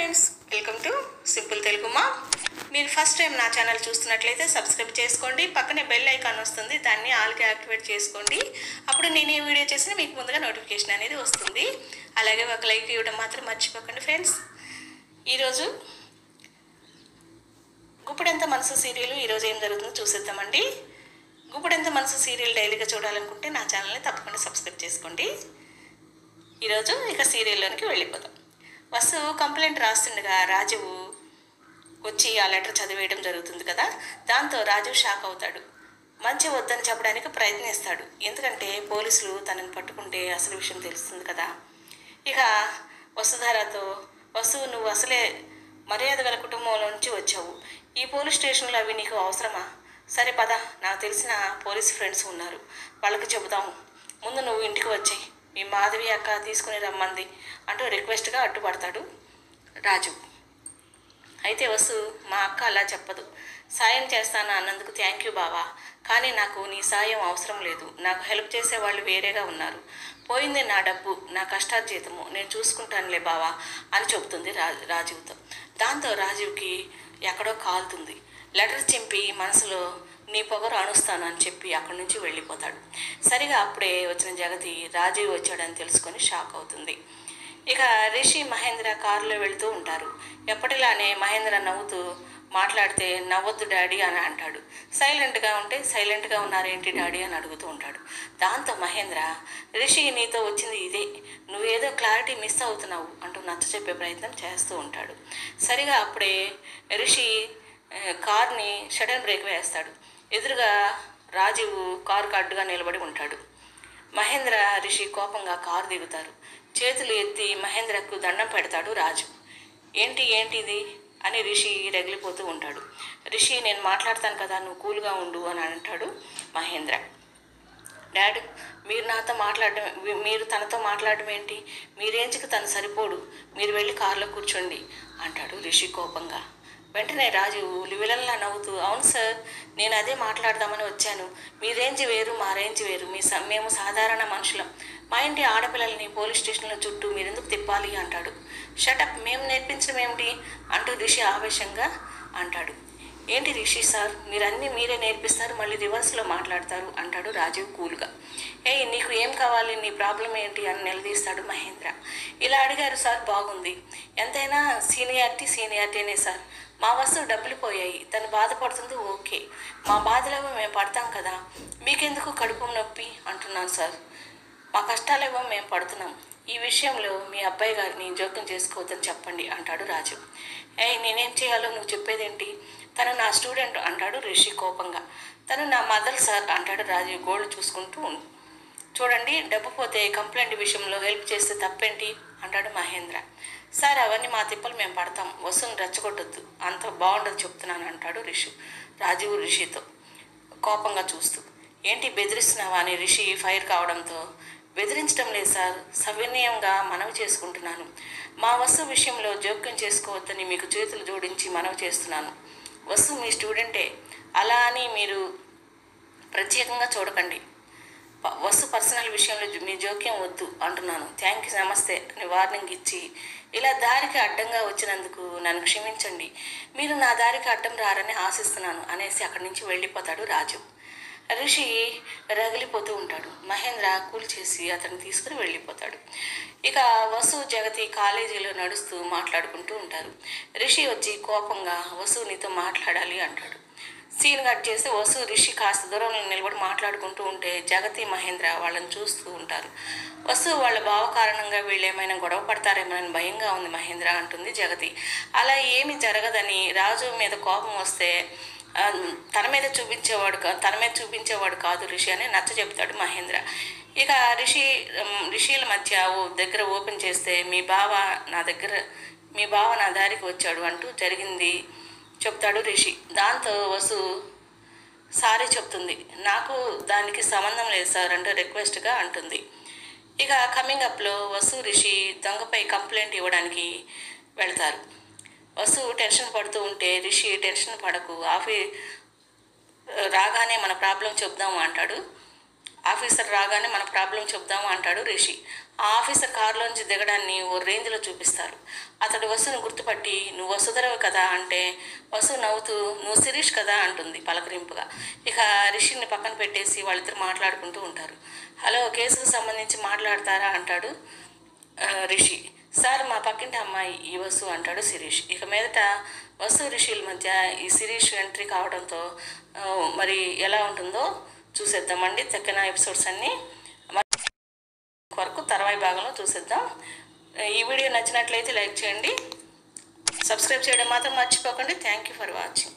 friends welcome to simple Telugu మా మీరు first time నా ఛానల్ చూస్తున్నట్లయితే సబ్స్క్రైబ్ చేసుకోండి పక్కనే బెల్ ఐకాన్ వస్తుంది దాన్ని ఆల్కి యాక్టివేట్ చేసుకోండి అప్పుడు నేను ఏ వీడియో చేసినా మీకు ముందుగా నోటిఫికేషన్ అనేది వస్తుంది అలాగే ఒక లైక్ ఇవ్వడం మాత్రం మర్చిపోకండి ఫ్రెండ్స్ ఈరోజు గుప్పుడెంత మనసు సీరియల్ ఈరోజు ఏం జరుగుతుందో చూసేద్దామండి గుప్పుడెంత మనసు సీరియల్ డైలీగా చూడాలనుకుంటే నా ఛానల్ని తప్పకుండా సబ్స్క్రైబ్ చేసుకోండి ఈరోజు ఇక సీరియల్లోనికి వెళ్ళిపోదాం వసు కంప్లైంట్ రాస్తుండగా రాజువు వచ్చి ఆ లెటర్ చదివేయడం జరుగుతుంది కదా దాంతో రాజు షాక్ అవుతాడు మంచి వద్దని చెప్పడానికి ప్రయత్నిస్తాడు ఎందుకంటే పోలీసులు తనని పట్టుకుంటే అసలు విషయం తెలుస్తుంది కదా ఇక వసుధారతో వసు నువ్వు అసలే మర్యాద గల కుటుంబంలో నుంచి వచ్చావు ఈ పోలీస్ స్టేషన్లో అవి నీకు అవసరమా సరే పద నాకు తెలిసిన పోలీస్ ఫ్రెండ్స్ ఉన్నారు వాళ్ళకి చెబుతాము ముందు నువ్వు ఇంటికి వచ్చాయి మీ మాధవి అక్క తీసుకుని రమ్మంది అంటూ రిక్వెస్ట్గా అడ్డుపడతాడు రాజు అయితే వసు మా అక్క అలా చెప్పదు సాయం చేస్తాను అన్నందుకు థ్యాంక్ యూ బావా కానీ నాకు నీ సాయం అవసరం లేదు నాకు హెల్ప్ చేసే వాళ్ళు వేరేగా ఉన్నారు పోయింది నా డబ్బు నా కష్టార్జితము నేను చూసుకుంటానులే బావా అని చెబుతుంది రా రాజీవ్తో దాంతో రాజీవ్కి ఎక్కడో కాలుతుంది లెటర్ చింపి మనసులో నీ పొగరు అణుస్తాను అని చెప్పి అక్కడి నుంచి వెళ్ళిపోతాడు సరిగా అప్పుడే వచ్చిన జగతి రాజీవ్ వచ్చాడని తెలుసుకొని షాక్ అవుతుంది ఇక రిషి మహేంద్ర కారులో వెళుతూ ఉంటారు ఎప్పటిలానే మహేంద్ర నవ్వుతూ మాట్లాడితే నవ్వొద్దు డాడీ అని అంటాడు సైలెంట్గా ఉంటే సైలెంట్గా ఉన్నారేంటి డాడీ అని అడుగుతూ ఉంటాడు దాంతో మహేంద్ర రిషి నీతో వచ్చింది ఇదే నువ్వేదో క్లారిటీ మిస్ అవుతున్నావు అంటూ నచ్చ చెప్పే ప్రయత్నం చేస్తూ ఉంటాడు సరిగా అప్పుడే రిషి ఆ, కార్ని షడన్ బ్రేక్ వేస్తాడు ఎదురుగా రాజీవ్ కారుకు అడ్డుగా నిలబడి ఉంటాడు మహేంద్ర రిషి కోపంగా కారు దిగుతారు చేతులు ఎత్తి మహేంద్రకు దండం పెడతాడు రాజు ఏంటి ఏంటి ఇది అని రిషి రగిలిపోతూ ఉంటాడు రిషి నేను మాట్లాడతాను కదా నువ్వు కూల్గా ఉండు అని అంటాడు మహేంద్ర డాడ్ మీరు నాతో మాట్లాడడం మీ- మీరు తనతో మాట్లాడడం ఏంటి మీ రేంజ్కి తను సరిపోడు మీరు వెళ్ళి కారులో కూర్చోండి అంటాడు రిషి కోపంగా వెంటనే రాజు లివిలల్లా నవ్వుతూ అవును సార్ నేను అదే మాట్లాడదామని వచ్చాను మీ రేంజ్ వేరు మా రేంజ్ వేరు మీ స- మేము సాధారణ మనుషులం మా ఇంటి ఆడపిల్లల్ని పోలీస్ స్టేషన్ల చుట్టూ మీరెందుకు తిప్పాలి అంటాడు షటప్ మేము నేర్పించడం ఏమిటి అంటూ రిషి ఆవేశంగా అంటాడు ఏంటి రిషి సార్ మీరన్నీ మీరే నేర్పిస్తారు మళ్ళీ రివర్స్లో మాట్లాడతారు అంటాడు రాజీవ్ కూల్గా ఏయ్ నీకు ఏం కావాలి నీ ప్రాబ్లం ఏంటి అని నిలదీస్తాడు మహేంద్ర ఇలా అడిగారు సార్ బాగుంది ఎంతైనా సీనియారిటీ సీనియారిటీనే సార్ మా వస్తువు డబ్బులు పోయాయి తను బాధపడుతుంది ఓకే మా బాధలో మేము పడతాం కదా మీకెందుకు కడుపు నొప్పి అంటున్నాను సార్ మా కష్టాలేవో మేము పడుతున్నాం ఈ విషయంలో మీ అబ్బాయి గారిని జోక్యం చేసుకోవద్దని చెప్పండి అంటాడు రాజు ఏయ్ నేనేం చేయాలో నువ్వు చెప్పేదేంటి తను నా స్టూడెంట్ అంటాడు రిషి కోపంగా తను నా మదర్ సార్ అంటాడు రాజు గోల్డ్ చూసుకుంటూ ఉం- చూడండి డబ్బు పోతే కంప్లైంట్ విషయంలో హెల్ప్ చేస్తే తప్పేంటి అంటాడు మహేంద్ర సార్ అవన్నీ మా తిప్పలు మేము పడతాం వస్తువుని రెచ్చగొట్టొద్దు అంత బాగుండదు చెప్తున్నాను అంటాడు రిషి రాజీవ్ రిషితో కోపంగా చూస్తూ ఏంటి బెదిరిస్తున్నావా అని రిషి ఫైర్ కావడంతో బెదిరించడం లేదు సార్ సవినయంగా మనవి చేసుకుంటున్నాను మా వస్తువు విషయంలో జోక్యం చేసుకోవద్దని మీకు చేతులు జోడించి మనవి చేస్తున్నాను వస్తువు మీ స్టూడెంటే అలా అని మీరు ప్రత్యేకంగా చూడకండి ప- వస్తు పర్సనల్ విషయంలో జు- మీ జోక్యం వద్దు అంటున్నాను థ్యాంక్ యూ నమస్తే అని వార్నింగ్ ఇచ్చి ఇలా దారికి అడ్డంగా వచ్చినందుకు నన్ను క్షమించండి మీరు నా దారికి అడ్డం రారని ఆశిస్తున్నాను అనేసి అక్కడి నుంచి వెళ్ళిపోతాడు రాజు రిషి రగిలిపోతూ ఉంటాడు మహేంద్ర కూల్ చేసి అతన్ని తీసుకుని వెళ్ళిపోతాడు ఇక వసు జగతి కాలేజీలో నడుస్తూ మాట్లాడుకుంటూ ఉంటారు రిషి వచ్చి కోపంగా వసు నీతో మాట్లాడాలి అంటాడు సీన్ కట్ చేసి వసు రిషి కాస్త దూరంలో నిలబడి మాట్లాడుకుంటూ ఉంటే జగతి మహేంద్ర వాళ్ళని చూస్తూ ఉంటారు వసు వాళ్ళ బావ కారణంగా వీళ్ళు ఏమైనా గొడవ పడతారేమోనని భయంగా ఉంది మహేంద్ర అంటుంది జగతి అలా ఏమీ జరగదని రాజు మీద కోపం వస్తే ఆ, తన మీద చూపించేవాడు కా- తన మీద చూపించేవాడు కాదు రిషి అని నచ్చ చెప్తాడు మహేంద్ర ఇక రిషి ఉమ్, రిషిల మధ్య ఓ దగ్గర ఓపెన్ చేస్తే మీ బావ నా దగ్గర మీ బావ నా దారికి వచ్చాడు అంటూ జరిగింది చెప్తాడు రిషి దాంతో వసు సారీ చెప్తుంది నాకు దానికి సంబంధం లేదు సార్ అంటూ రిక్వెస్ట్గా అంటుంది ఇక కమింగ్ అప్లో వసు రిషి దొంగపై కంప్లైంట్ ఇవ్వడానికి వెళ్తారు వసు టెన్షన్ పడుతూ ఉంటే రిషి టెన్షన్ పడకు ఆఫీ రాగానే మన ప్రాబ్లం చెప్దాము అంటాడు ఆఫీసర్ రాగానే మన ప్రాబ్లం చెప్దాము అంటాడు రిషి ఆ ఆఫీసర్ కారులోంచి దిగడాన్ని ఓ రేంజ్లో చూపిస్తారు అతడు వసును గుర్తుపట్టి నువ్వు వసుధరవు కదా అంటే వసు నవ్వుతూ నువ్వు శిరీష్ కదా అంటుంది పలకరింపుగా ఇక రిషిని పక్కన పెట్టేసి వాళ్ళిద్దరు మాట్లాడుకుంటూ ఉంటారు హలో కేసుకు సంబంధించి మాట్లాడతారా అంటాడు ఆ, రిషి సార్ మా పక్కింటి అమ్మాయి ఈ వసు అంటాడు శిరీష్ ఇక మీదట వసు రిషిల మధ్య ఈ శిరీష్ ఎంట్రీ కావడంతో ఆ, మరి ఎలా ఉంటుందో చూసేద్దామండి తక్కిన ఎపిసోడ్స్ అన్నీ మరి వరకు తర్వాయి భాగంలో చూసేద్దాం ఈ వీడియో నచ్చినట్లయితే లైక్ చేయండి సబ్స్క్రైబ్ చేయడం మాత్రం మర్చిపోకండి థ్యాంక్ యూ ఫర్ వాచింగ్